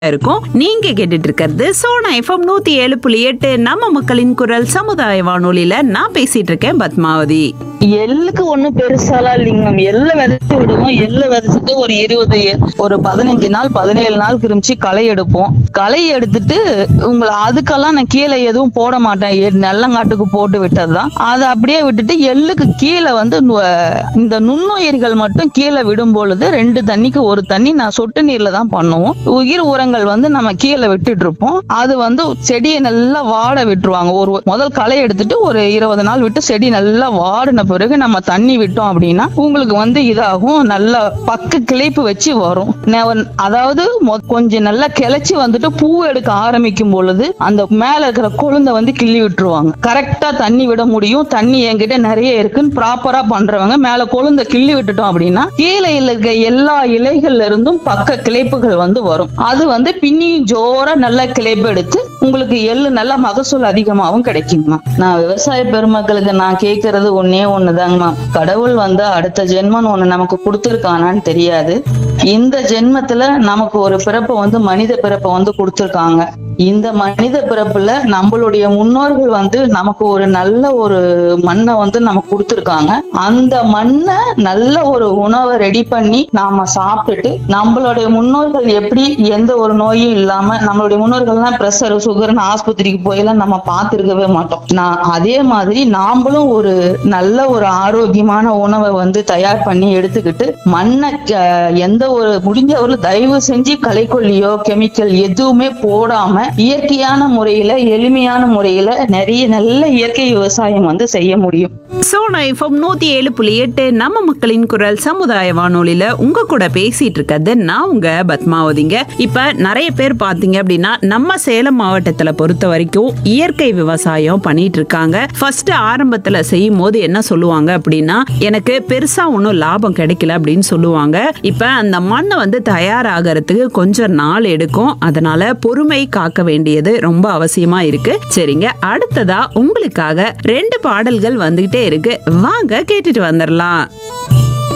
இருக்கும் நீங்க கேட்டுட்டு இருக்கிறது சோனா எஃப்எம் நூத்தி ஏழு புள்ளி எட்டு நம்ம மக்களின் குரல் சமுதாய வானொலியில நான் பேசிட்டு இருக்கேன் பத்மாவதி எள்ளுக்கு ஒண்ணும் பெருசாலாம் இல்லைங்க மேம் எள்ள விதைச்சு விடுவோம் எள்ள விதைச்சிட்டு ஒரு இருபது ஒரு பதினஞ்சு நாள் பதினேழு நாள் கிருமிச்சு களை எடுப்போம் களை எடுத்துட்டு உங்களை அதுக்கெல்லாம் நான் கீழே எதுவும் போட மாட்டேன் எ- நெல்லங்காட்டுக்கு போட்டு விட்டதுதான் அதை அப்படியே விட்டுட்டு எள்ளுக்கு கீழே வந்து நு- இந்த நுண்ணுயிர்கள் மட்டும் கீழே விடும் பொழுது ரெண்டு தண்ணிக்கு ஒரு தண்ணி நான் சொட்டு நீர்ல தான் பண்ணுவோம் உயிர் உரங்கள் வந்து நம்ம கீழே விட்டுட்டு இருப்போம் அது வந்து செடியை நல்லா வாட விட்டுருவாங்க ஒரு முதல் களை எடுத்துட்டு ஒரு இருபது நாள் விட்டு செடி நல்லா வாடின பிறகு நம்ம தண்ணி விட்டோம் அப்படின்னா உங்களுக்கு வந்து இதாகும் நல்லா பக்க கிளைப்பு வச்சு வரும் நெ- அதாவது மொ- கொஞ்சம் நல்லா கிளச்சி வந்துட்டு பூ எடுக்க ஆரம்பிக்கும் பொழுது அந்த மேல இருக்கிற கொழுந்தை வந்து கிள்ளி விட்டுருவாங்க கரெக்டா தண்ணி விட முடியும் தண்ணி என்கிட்ட நிறைய இருக்குன்னு ப்ராப்பரா பண்றவங்க மேல கொழுந்தை கிள்ளி விட்டுட்டோம் அப்படின்னா கீழே இருக்க எல்லா இலைகள்ல இருந்தும் பக்க கிளைப்புகள் வந்து வரும் அது வந்து பின்னியும் ஜோரா நல்லா கிளைப்பு எடுத்து உங்களுக்கு எள்ளு நல்ல மகசூல் அதிகமாகவும் கிடைக்குங்கம்மா நான் விவசாய பெருமக்களுக்கு நான் கேட்கறது ஒன்னே ஒண்ணுதாங்கம்மா கடவுள் வந்து அடுத்த ஜென்மம் ஒண்ணு நமக்கு கொடுத்துருக்கானான்னு தெரியாது இந்த ஜென்மத்துல நமக்கு ஒரு பிறப்பை வந்து மனித பிறப்பை வந்து கொடுத்துருக்காங்க இந்த மனித பிறப்புல நம்மளுடைய முன்னோர்கள் வந்து நமக்கு ஒரு நல்ல ஒரு மண்ணை வந்து நமக்கு கொடுத்துருக்காங்க அந்த மண்ணை நல்ல ஒரு உணவை ரெடி பண்ணி நாம சாப்பிட்டுட்டு நம்மளுடைய முன்னோர்கள் எப்படி எந்த ஒரு நோயும் இல்லாம நம்மளுடைய முன்னோர்கள்லாம் பிரஷர் சுகர்னு ஆஸ்பத்திரிக்கு போயெல்லாம் நம்ம பார்த்திருக்கவே மாட்டோம் நான் அதே மாதிரி நாமளும் ஒரு நல்ல ஒரு ஆரோக்கியமான உணவை வந்து தயார் பண்ணி எடுத்துக்கிட்டு மண்ணை க- எந்த ஒரு முடிஞ்ச ஒரு தயவு செஞ்சு களைக்கொல்லியோ கெமிக்கல் எதுவுமே போடாம இயற்கையான முறையில எளிமையான முறையில நிறைய நல்ல இயற்கை விவசாயம் வந்து செய்ய முடியும் சோனா எஃப்எம் நூத்தி ஏழு புள்ளி எட்டு நம்ம மக்களின் குரல் சமுதாய வானொலியில உங்க கூட பேசிட்டு இருக்கிறது நான் உங்க பத்மாவதிங்க இப்ப நிறைய பேர் பாத்தீங்க அப்படின்னா நம்ம சேலம் மாவட்டத்துல பொறுத்த வரைக்கும் இயற்கை விவசாயம் பண்ணிட்டு இருக்காங்க ஃபர்ஸ்ட் ஆரம்பத்துல செய்யும் போது என்ன சொல்லுவாங்க அப்படின்னா எனக்கு பெருசா ஒன்றும் லாபம் கிடைக்கல அப்படின்னு சொல்லுவாங்க இப்ப அந்த மண்ணை வந்து தயாராகிறதுக்கு கொஞ்சம் நாள் எடுக்கும் அதனால பொறுமை காக்க வேண்டியது ரொம்ப அவசியமா இருக்கு சரிங்க அடுத்ததா உங்களுக்காக ரெண்டு பாடல்கள் வந்துகிட்டே இருக்கு வாங்க கேட்டுட்டு வந்துடலாம்